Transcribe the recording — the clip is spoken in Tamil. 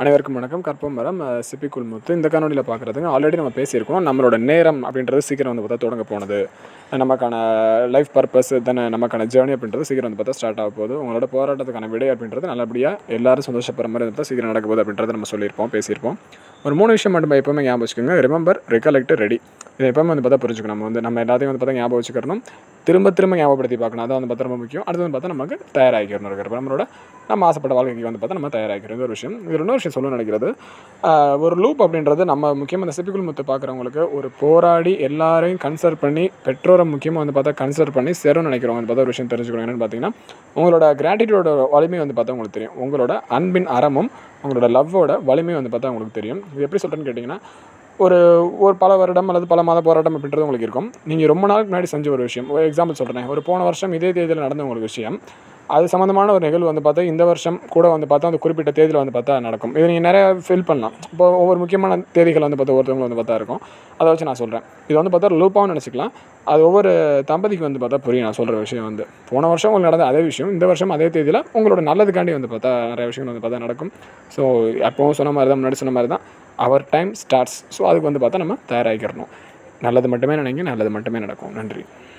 அனைவருக்கும் வணக்கம் கற்பம் மரம் சிப்பி குல்முத்து இந்த காணொலியில் பார்க்குறதுங்க ஆல்ரெடி நம்ம பேசியிருக்கோம் நம்மளோட நேரம் அப்படின்றது சீக்கிரம் வந்து பார்த்தா தொடங்க போனது நமக்கான லைஃப் பர்பஸ் தானே நமக்கான ஜேர்னி அப்படின்றது சீக்கிரம் வந்து பார்த்தா ஸ்டார்ட் ஆக போகுது உங்களோட போராட்டத்துக்கான விடை அப்படின்றது நல்லபடியாக எல்லாரும் சந்தோஷப்படுற மாதிரி வந்து பார்த்தா சீக்கிரம் நடக்க போகுது அப்படின்றத நம்ம சொல்லியிருப்போம் பேசியிருப்போம் ஒரு மூணு விஷயம் மட்டும் எப்போவுமே ஞாபகம் வச்சுக்கோங்க ரிமெம்பர் ரெக்கலெக்ட் ரெடி இதை எப்பவுமே வந்து பார்த்தா புரிஞ்சுக்கணும் நம்ம வந்து நம்ம எல்லாத்தையும் வந்து பார்த்தா ஞாபகம் வச்சுக்கணும் திரும்ப திரும்ப ஞாபகப்படுத்தி பார்க்கணும் அதான் வந்து பார்த்தா ரொம்ப முக்கியம் அடுத்து வந்து பார்த்தா நமக்கு தயாராகிக்கணும் இருக்கிற நம்மளோட நம்ம ஆசைப்பட்ட வாழ்க்கைக்கு வந்து பார்த்தா நம்ம தயாராகிக்கிறோம் இது ஒரு விஷயம் இது இன்னொரு விஷயம் சொல்ல நினைக்கிறது ஆஹ் ஒரு லூப் அப்படின்றது நம்ம முக்கியமாக இந்த சிப்பிக்குள் முத்து பார்க்குறவங்களுக்கு ஒரு போராடி எல்லாரையும் கன்சிடர் பண்ணி பெற்றோரை முக்கியமாக வந்து பார்த்தா கன்சிடர் பண்ணி சேரும்னு நினைக்கிறவங்க வந்து பார்த்தா ஒரு விஷயம் தெரிஞ்சுக்கணும் என்னென்னு பார்த்தீங்கன்னா உங்களோட கிராட்டிடியூட வலிமை வந்து பார்த்தா உங்களுக்கு தெரியும் உங்களோட அன்பின் அறமும் உங்களோட லவ்வோட வலிமை வந்து பார்த்தா உங்களுக்கு தெரியும் இது எப்படி சொல்கிறேன்னு கேட்டிங்கன்னா ஒரு ஒரு பல வருடம் அல்லது பல மாத போராட்டம் அப்படின்றது உங்களுக்கு இருக்கும் நீங்கள் ரொம்ப நாளுக்கு முன்னாடி செஞ்ச ஒரு விஷயம் ஒரு எக்ஸாம்பிள் சொல்கிறேன் ஒரு போன வருஷம் இதே தேதியில் நடந்த உங்களுக்கு விஷயம் அது சம்மந்தமான ஒரு நிகழ்வு வந்து பார்த்தா இந்த வருஷம் கூட வந்து பார்த்தா அந்த குறிப்பிட்ட தேதியில் வந்து பார்த்தா நடக்கும் இது நீங்கள் நிறைய ஃபில் பண்ணலாம் இப்போ ஒவ்வொரு முக்கியமான தேதிகள் வந்து பார்த்தா ஒருத்தவங்க வந்து பார்த்தா இருக்கும் அதை வச்சு நான் சொல்கிறேன் இது வந்து பார்த்தா லூப்பாகவும் நினச்சிக்கலாம் அது ஒவ்வொரு தம்பதிக்கு வந்து பார்த்தா புரியும் நான் சொல்கிற விஷயம் வந்து போன வருஷம் உங்களுக்கு நடந்த அதே விஷயம் இந்த வருஷம் அதே தேதியில் உங்களோட நல்லதுக்காண்டி வந்து பார்த்தா நிறைய விஷயங்கள் வந்து பார்த்தா நடக்கும் ஸோ எப்பவும் சொன்ன மாதிரி தான் முன்னாடி சொன்ன மாதிரி தான் அவர் டைம் ஸ்டார்ட்ஸ் ஸோ அதுக்கு வந்து பார்த்தா நம்ம தயாராகிக்கிறணும் நல்லது மட்டுமே நினைங்க நல்லது மட்டுமே நடக்கும் நன்றி